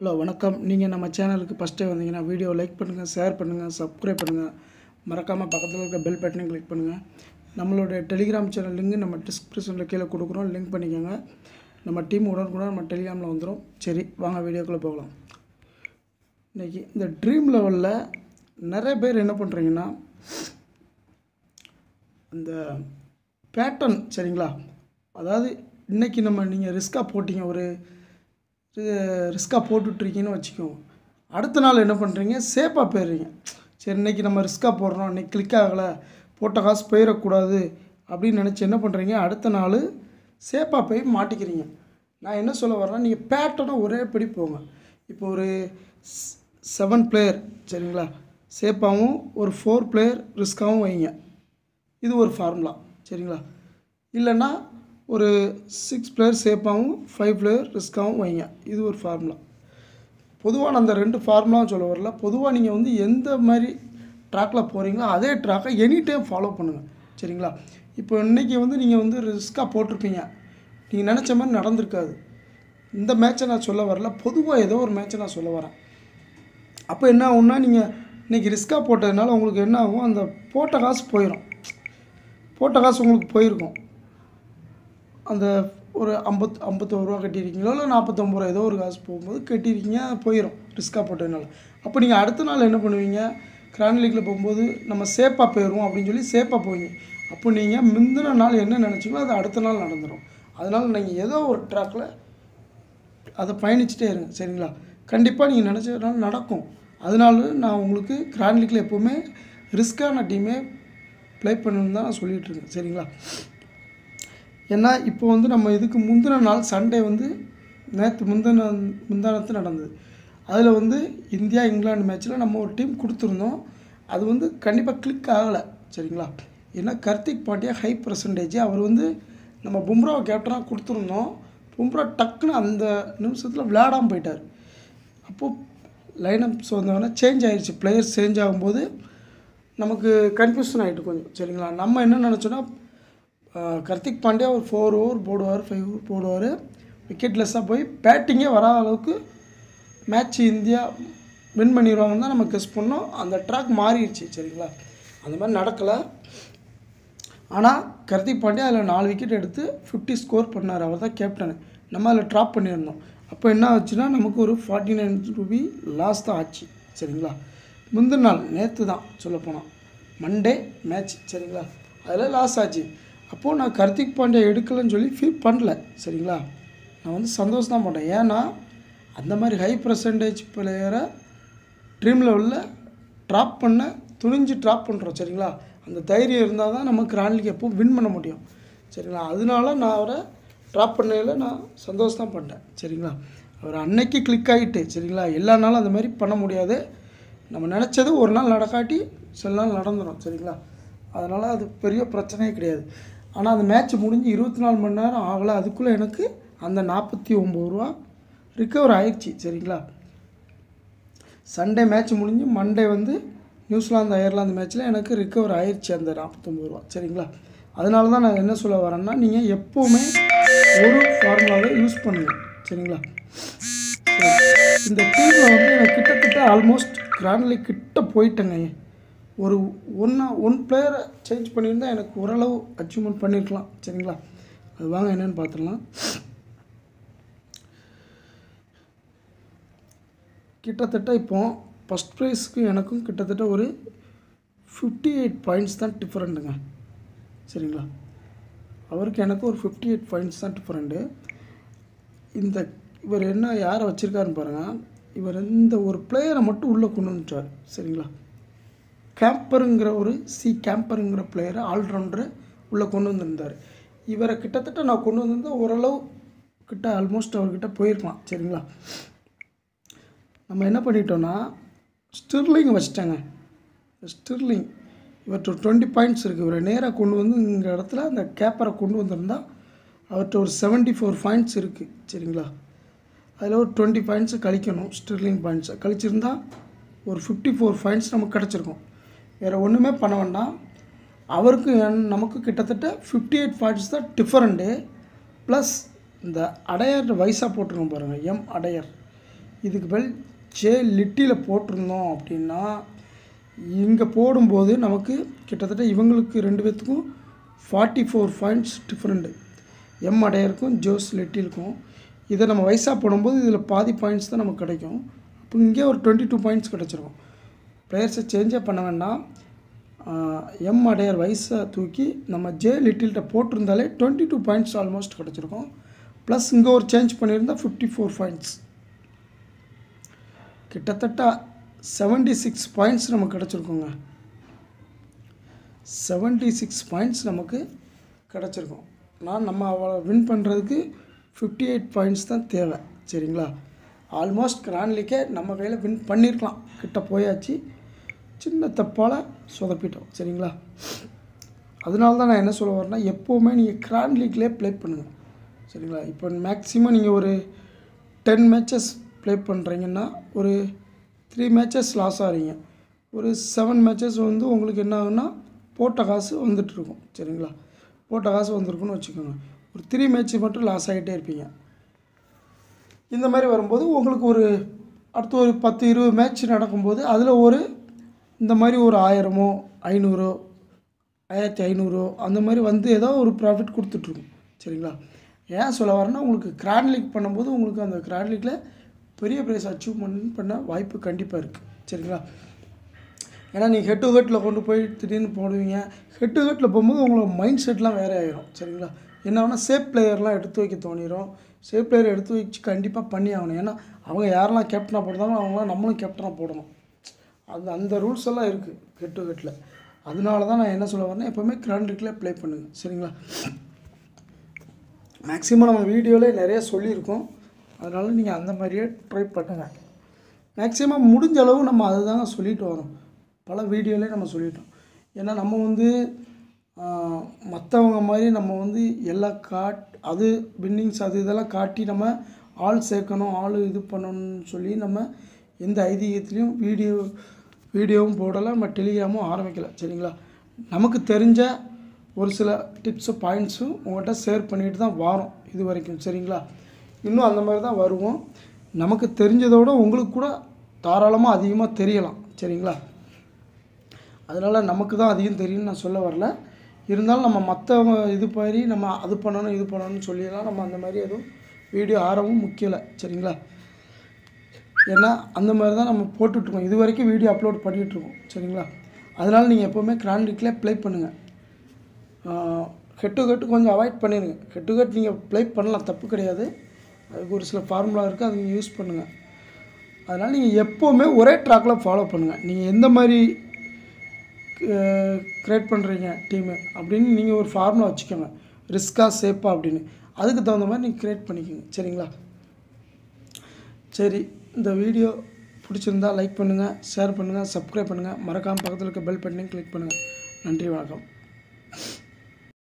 hello வணக்கம் நீங்கள் நம்ம சேனலுக்கு ஃபஸ்ட்டே வந்தீங்கன்னா வீடியோ லைக் பண்ணுங்கள் ஷேர் பண்ணுங்கள் சப்ஸ்கிரைப் பண்ணுங்கள் மறக்காமல் பக்கத்தில் இருக்க பெல் பட்டனையும் கிளிக் பண்ணுங்கள் நம்மளோட டெலிகிராம் சேனல் லிங்க் நம்ம டிஸ்கிரிப்ஷனில் கீழே கொடுக்குறோம் லிங்க் பண்ணிக்கோங்க நம்ம டீம் உடனுக்குடன் நம்ம டெலிகிராமில் வந்துடும் சரி வாங்க வீடியோக்குள்ளே போகலாம் இன்றைக்கி இந்த ட்ரீம் லெவலில் நிறைய பேர் என்ன பண்ணுறீங்கன்னா அந்த பேட்டர்ன் சரிங்களா அதாவது இன்றைக்கி நம்ம நீங்கள் ரிஸ்க்காக போட்டிங்க ஒரு ரிஸ்க்காக போட்டுட்ருக்கீங்கன்னு வச்சுக்கோங்க அடுத்த நாள் என்ன பண்ணுறீங்க சேஃபாக போயிடுறீங்க சரி இன்றைக்கி நம்ம ரிஸ்க்காக போடுறோம் இன்றைக்கி கிளிக் ஆகலை போட்ட காசு போயிடக்கூடாது அப்படின்னு நினச்சி என்ன பண்ணுறீங்க அடுத்த நாள் சேஃபாக போய் மாட்டிக்கிறீங்க நான் என்ன சொல்ல வரேன்னா நீங்கள் பேட்டர்னை ஒரே படி போங்க இப்போ ஒரு செவன் பிளேயர் சரிங்களா சேஃபாகவும் ஒரு ஃபோர் பிளேயர் ரிஸ்க்காகவும் வைங்க இது ஒரு ஃபார்முலா சரிங்களா இல்லைன்னா ஒரு சிக்ஸ் பிளேயர் சேஃபாகவும் ஃபைவ் பிளேயர் ரிஸ்க்காகவும் வைங்க இது ஒரு ஃபார்முலா பொதுவாக நான் அந்த ரெண்டு ஃபார்முலாவும் சொல்ல வரல பொதுவாக நீங்கள் வந்து எந்த மாதிரி ட்ராக்கில் போகிறீங்களோ அதே ட்ராக்கை எனி டைம் ஃபாலோ பண்ணுங்கள் சரிங்களா இப்போ இன்றைக்கி வந்து நீங்கள் வந்து ரிஸ்க்காக போட்டிருப்பீங்க நீங்கள் நினச்ச மாதிரி நடந்திருக்காது இந்த மேட்ச்சை நான் சொல்ல வரல பொதுவாக ஏதோ ஒரு மேட்ச்சை நான் சொல்ல வரேன் அப்போ என்ன ஆகும்னா நீங்கள் இன்றைக்கி ரிஸ்க்காக போட்டதுனால உங்களுக்கு என்ன ஆகும் அந்த போட்ட காசு போயிடும் போட்ட காசு உங்களுக்கு போயிருக்கும் அந்த ஒரு ஐம்பத் ஐம்பத்தோரு ரூபா கட்டியிருக்கீங்களோ இல்லை நாற்பத்தொம்பது ரூபா ஏதோ ஒரு காசு போகும்போது கட்டியிருக்கீங்க போயிடும் ரிஸ்க்காக போட்டதுனால அப்போ நீங்கள் அடுத்த நாள் என்ன பண்ணுவீங்க கிராண்ட் லீக்கில் போகும்போது நம்ம சேஃபாக போயிடுவோம் அப்படின்னு சொல்லி சேஃபாக போவீங்க அப்போ நீங்கள் முந்தின நாள் என்ன நினச்சிங்களோ அது அடுத்த நாள் நடந்துடும் அதனால் நீங்கள் ஏதோ ஒரு ட்ராக்கில் அதை பயணிச்சுட்டே இருங்க சரிங்களா கண்டிப்பாக நீங்கள் நினச்சதுனால நடக்கும் அதனால நான் உங்களுக்கு கிராண்ட் லீக்கில் எப்போவுமே ரிஸ்க்கான டீமே ப்ளே பண்ணணும்னு தான் நான் சொல்லிகிட்டு இருக்கேன் சரிங்களா ஏன்னா இப்போ வந்து நம்ம இதுக்கு முந்தின நாள் சண்டே வந்து நேற்று முந்தின முந்தானத்து நடந்தது அதில் வந்து இந்தியா இங்கிலாந்து மேட்ச்சில் நம்ம ஒரு டீம் கொடுத்துருந்தோம் அது வந்து கண்டிப்பாக கிளிக் ஆகலை சரிங்களா ஏன்னா கார்த்திக் பாண்டியா ஹை பர்சன்டேஜ் அவர் வந்து நம்ம பும்ராவை கேப்டனாக கொடுத்துருந்தோம் பும்ரா டக்குன்னு அந்த நிமிஷத்தில் விளையாடாமல் போயிட்டார் அப்போது லைனப்ஸ் வந்தவொடனே சேஞ்ச் ஆயிடுச்சு பிளேயர்ஸ் சேஞ்ச் ஆகும்போது நமக்கு கன்ஃபியூஷன் ஆகிட்டு கொஞ்சம் சரிங்களா நம்ம என்ன நினச்சோன்னா கார்த்திக் பாண்டியா ஒரு ஃபோர் ஓவர் போடுவார் ஃபைவ் ஓவர் போடுவார் விக்கெட்லெஸ்ஸாக போய் பேட்டிங்கே வராத அளவுக்கு மேட்ச் இந்தியா வின் பண்ணிடுவாங்கன்னு தான் நம்ம கெஸ் பண்ணோம் அந்த ட்ராக் மாறிடுச்சு சரிங்களா அந்த மாதிரி நடக்கலை ஆனால் கார்த்திக் பாண்டியா அதில் நாலு விக்கெட் எடுத்து ஃபிஃப்டி ஸ்கோர் பண்ணார் அவர் தான் கேப்டனு நம்ம அதில் ட்ராப் பண்ணியிருந்தோம் அப்போ என்ன ஆச்சுன்னா நமக்கு ஒரு ஃபார்ட்டி நைன் ருபி லாஸ் தான் ஆச்சு சரிங்களா முந்தின நாள் நேற்று தான் சொல்லப்போனால் மண்டே மேட்ச் சரிங்களா அதில் லாஸ் ஆச்சு அப்போது நான் கார்த்திக் பாண்டியா எடுக்கலைன்னு சொல்லி ஃபீல் பண்ணல சரிங்களா நான் வந்து சந்தோஷம் தான் பண்ணேன் ஏன்னா அந்த மாதிரி ஹை பர்சன்டேஜ் பிளேயரை ட்ரீம் லெவலில் ட்ராப் பண்ண துணிஞ்சு ட்ராப் பண்ணுறோம் சரிங்களா அந்த தைரியம் இருந்தால் தான் நம்ம கிராண்ட் லீக் எப்போ வின் பண்ண முடியும் சரிங்களா அதனால நான் அவரை ட்ராப் பண்ணதில் நான் சந்தோஷம் தான் பண்ணேன் சரிங்களா அவர் அன்னைக்கு கிளிக் ஆகிட்டு சரிங்களா எல்லா நாளும் அந்த மாதிரி பண்ண முடியாது நம்ம நினச்சது ஒரு நாள் நடக்காட்டி சில நாள் நடந்துடும் சரிங்களா அதனால் அது பெரிய பிரச்சனையே கிடையாது ஆனால் அந்த மேட்ச் முடிஞ்சு இருபத்தி நாலு மணி நேரம் ஆகலை அதுக்குள்ளே எனக்கு அந்த நாற்பத்தி ஒம்பது ரூபா ரிக்கவர் ஆயிடுச்சு சரிங்களா சண்டே மேட்ச் முடிஞ்சு மண்டே வந்து நியூசிலாந்து அயர்லாந்து மேட்ச்சில் எனக்கு ரிக்கவர் ஆயிடுச்சு அந்த நாற்பத்தொம்பது ரூபா சரிங்களா அதனால தான் நான் என்ன சொல்ல வரேன்னா நீங்கள் எப்போவுமே ஒரு ஃபார்முலாவை யூஸ் பண்ணுங்கள் சரிங்களா இந்த டீமில் வந்து எனக்கு கிட்டத்தட்ட ஆல்மோஸ்ட் கிராண்ட் லீக் கிட்ட போயிட்டேங்க ஒரு ஒன்றா ஒன் பிளேயரை சேஞ்ச் பண்ணியிருந்தால் எனக்கு ஓரளவு அச்சீவ்மெண்ட் பண்ணியிருக்கலாம் சரிங்களா அது வாங்க என்னென்னு பார்த்துடலாம் கிட்டத்தட்ட இப்போ ஃபஸ்ட் ப்ரைஸ்க்கு எனக்கும் கிட்டத்தட்ட ஒரு ஃபிஃப்டி எயிட் பாயிண்ட்ஸ் தான் டிஃப்ரெண்ட்டுங்க சரிங்களா அவருக்கு எனக்கு ஒரு ஃபிஃப்டி எயிட் பாயிண்ட்ஸ் தான் டிஃப்ரெண்ட்டு இந்த இவர் என்ன யாரை வச்சுருக்காருன்னு பாருங்கள் இவர் இந்த ஒரு பிளேயரை மட்டும் உள்ளே கொண்டு வந்துட்டார் சரிங்களா கேம்பருங்கிற ஒரு சி கேம்பருங்கிற பிளேயரை ஆல்ரவுண்டரு உள்ளே கொண்டு வந்திருந்தார் இவரை கிட்டத்தட்ட நான் கொண்டு வந்திருந்தால் ஓரளவு கிட்ட ஆல்மோஸ்ட் அவர்கிட்ட போயிருக்கலாம் சரிங்களா நம்ம என்ன பண்ணிட்டோன்னா ஸ்டிர்லிங் வச்சிட்டாங்க ஸ்டிர்லிங் இவர்கிட்ட ஒரு டுவெண்ட்டி பாயிண்ட்ஸ் இருக்குது இவரை நேராக கொண்டு வந்து இங்கே இடத்துல அந்த கேப்பரை கொண்டு வந்திருந்தா அவர்கிட்ட ஒரு செவன்ட்டி ஃபோர் பாயிண்ட்ஸ் இருக்குது சரிங்களா அதில் ஒரு டுவெண்ட்டி பாயிண்ட்ஸை கழிக்கணும் ஸ்டிர்லிங் பாயிண்ட்ஸை கழிச்சிருந்தா ஒரு ஃபிஃப்டி ஃபோர் பாயிண்ட்ஸ் நமக்கு கிடச்சிருக்கும் வேறு ஒன்றுமே பண்ண வேண்டாம் அவருக்கு என்- நமக்கு கிட்டத்தட்ட ஃபிஃப்டி எயிட் பாயிண்ட்ஸ் தான் டிஃபரெண்ட்டு ப்ளஸ் இந்த அடையார் வயசாக போட்டிருக்கோம் பாருங்கள் எம் அடையார் இதுக்கு பதில் ஜே லிட்டியில் போட்டிருந்தோம் அப்படின்னா இங்கே போடும்போது நமக்கு கிட்டத்தட்ட இவங்களுக்கு ரெண்டு பேர்த்துக்கும் ஃபார்ட்டி ஃபோர் பாயிண்ட்ஸ் டிஃப்ரெண்ட்டு எம் அடையருக்கும் ஜோஸ் லிட்டிலுக்கும் இதை நம்ம வயசாக போடும்போது இதில் பாதி பாயிண்ட்ஸ் தான் நமக்கு கிடைக்கும் அப்போ இங்கே ஒரு டுவெண்ட்டி டூ பாயிண்ட்ஸ் கிடச்சிருக்கும் பிளேயர்ஸை சேஞ்சே பண்ண வேண்டாம் எம் அடையர் வயசை தூக்கி நம்ம ஜே லிட்டில்கிட்ட போட்டிருந்தாலே டுவெண்ட்டி டூ பாயிண்ட்ஸ் ஆல்மோஸ்ட் கிடச்சிருக்கும் ப்ளஸ் இங்கே ஒரு சேஞ்ச் பண்ணியிருந்தால் ஃபிஃப்டி ஃபோர் பாயிண்ட்ஸ் கிட்டத்தட்ட செவன்ட்டி சிக்ஸ் பாயிண்ட்ஸ் நமக்கு கிடச்சிருக்குங்க செவன்ட்டி சிக்ஸ் பாயிண்ட்ஸ் நமக்கு கிடச்சிருக்கும் நான் நம்ம அவளை வின் பண்ணுறதுக்கு ஃபிஃப்டி எயிட் பாயிண்ட்ஸ் தான் தேவை சரிங்களா ஆல்மோஸ்ட் கிராண்ட்லிக்கே நம்ம கையில் வின் பண்ணியிருக்கலாம் கிட்ட போயாச்சு சின்ன தப்பால் சொதப்பிட்டோம் சரிங்களா அதனால தான் நான் என்ன சொல்ல வரேன்னா எப்போவுமே நீங்கள் கிராண்ட் லீக்லேயே ப்ளே பண்ணுங்கள் சரிங்களா இப்போ மேக்ஸிமம் நீங்கள் ஒரு டென் மேட்சஸ் ப்ளே பண்ணுறீங்கன்னா ஒரு த்ரீ மேட்சஸ் லாஸ் ஆகிறீங்க ஒரு செவன் மேட்சஸ் வந்து உங்களுக்கு என்ன ஆகுன்னா போட்ட காசு வந்துட்டு இருக்கும் சரிங்களா போட்ட காசு வந்திருக்குன்னு வச்சுக்கோங்க ஒரு த்ரீ மேட்ச் மட்டும் லாஸ் ஆகிட்டே இருப்பீங்க இந்த மாதிரி வரும்போது உங்களுக்கு ஒரு அடுத்து ஒரு பத்து இருபது மேட்ச் நடக்கும்போது அதில் ஒரு இந்த மாதிரி ஒரு ஆயிரமோ ஐநூறோ ஆயிரத்தி ஐநூறோ அந்த மாதிரி வந்து ஏதோ ஒரு ப்ராஃபிட் கொடுத்துட்ருக்கும் சரிங்களா ஏன் சொல்ல வரேன்னா உங்களுக்கு கிராண்ட் லீக் பண்ணும்போது உங்களுக்கு அந்த கிராண்ட் லீக்கில் பெரிய ப்ரைஸ் அச்சீவ்மெண்ட் பண்ண வாய்ப்பு கண்டிப்பாக இருக்குது சரிங்களா ஏன்னா நீங்கள் ஹெட் டு ஹெட்டில் கொண்டு போய் திடீர்னு போடுவீங்க ஹெட் டு ஹெட்டில் போகும்போது உங்களோட மைண்ட் செட்லாம் வேறு ஆயிரும் சரிங்களா என்ன வேணால் சேஃப் பிளேயர்லாம் எடுத்து வைக்க தோணிடும் சேஃப் பிளேயர் எடுத்து வச்சு கண்டிப்பாக பண்ணி ஆகணும் ஏன்னா அவங்க யாரெல்லாம் கேப்டனாக போடுறாங்களோ அவங்களாம் நம்மளும் கேப்டனாக போடணும் அது அந்த ரூல்ஸ் எல்லாம் இருக்குது ஹெட் டு ஹெட்டில் அதனால தான் நான் என்ன சொல்ல வரேன்னா எப்போவுமே கிராண்ட் லீக்கில் ப்ளே பண்ணுங்கள் சரிங்களா மேக்ஸிமம் நம்ம வீடியோவிலே நிறைய சொல்லியிருக்கோம் அதனால் நீங்கள் அந்த மாதிரியே ட்ரை பண்ணுங்கள் மேக்ஸிமம் முடிஞ்ச அளவு நம்ம அதை தாங்க சொல்லிட்டு வரோம் பல வீடியோலே நம்ம சொல்லிட்டோம் ஏன்னா நம்ம வந்து மற்றவங்க மாதிரி நம்ம வந்து எல்லாம் காட் அது வின்னிங்ஸ் அது இதெல்லாம் காட்டி நம்ம ஆள் சேர்க்கணும் ஆள் இது பண்ணணும்னு சொல்லி நம்ம எந்த ஐதீகத்துலேயும் வீடியோ வீடியோவும் போடலை நம்ம டெலிகிராமும் ஆரம்பிக்கலை சரிங்களா நமக்கு தெரிஞ்ச ஒரு சில டிப்ஸு பாயிண்ட்ஸும் உங்கள்கிட்ட ஷேர் பண்ணிட்டு தான் வாரோம் இது வரைக்கும் சரிங்களா இன்னும் அந்த மாதிரி தான் வருவோம் நமக்கு தெரிஞ்சதோட உங்களுக்கு கூட தாராளமாக அதிகமாக தெரியலாம் சரிங்களா அதனால் நமக்கு தான் அதிகம் தெரியும்னு நான் சொல்ல வரல இருந்தாலும் நம்ம மற்றவங்க இது மாதிரி நம்ம அது பண்ணணும் இது பண்ணணும்னு சொல்லிடலாம் நம்ம அந்த மாதிரி எதுவும் வீடியோ ஆரவும் முக்கியலை சரிங்களா ஏன்னா அந்த மாதிரி தான் நம்ம போட்டுட்ருக்கோம் இது வரைக்கும் வீடியோ அப்லோட் பண்ணிகிட்ருக்கோம் சரிங்களா அதனால் நீங்கள் எப்போவுமே கிராண்டிக்கில் ப்ளே பண்ணுங்கள் ஹெட் டு ஹெட் கொஞ்சம் அவாய்ட் பண்ணிடுங்க ஹெட் டு ஹெட் நீங்கள் ப்ளே பண்ணலாம் தப்பு கிடையாது அதுக்கு ஒரு சில ஃபார்முலா இருக்குது அதை நீங்கள் யூஸ் பண்ணுங்கள் அதனால் நீங்கள் எப்போவுமே ஒரே ட்ராக்கில் ஃபாலோ பண்ணுங்கள் நீங்கள் எந்த மாதிரி க்ரியேட் பண்ணுறீங்க டீமு அப்படின்னு நீங்கள் ஒரு ஃபார்முலா வச்சுக்கோங்க ரிஸ்க்காக சேஃபாக அப்படின்னு அதுக்கு தகுந்த மாதிரி நீங்கள் க்ரியேட் பண்ணிக்கோங்க சரிங்களா சரி இந்த வீடியோ பிடிச்சிருந்தா லைக் பண்ணுங்கள் ஷேர் பண்ணுங்கள் சப்ஸ்கிரைப் பண்ணுங்கள் மறக்காமல் பக்கத்தில் இருக்க பெல் பட்டனையும் கிளிக் பண்ணுங்கள் நன்றி வணக்கம்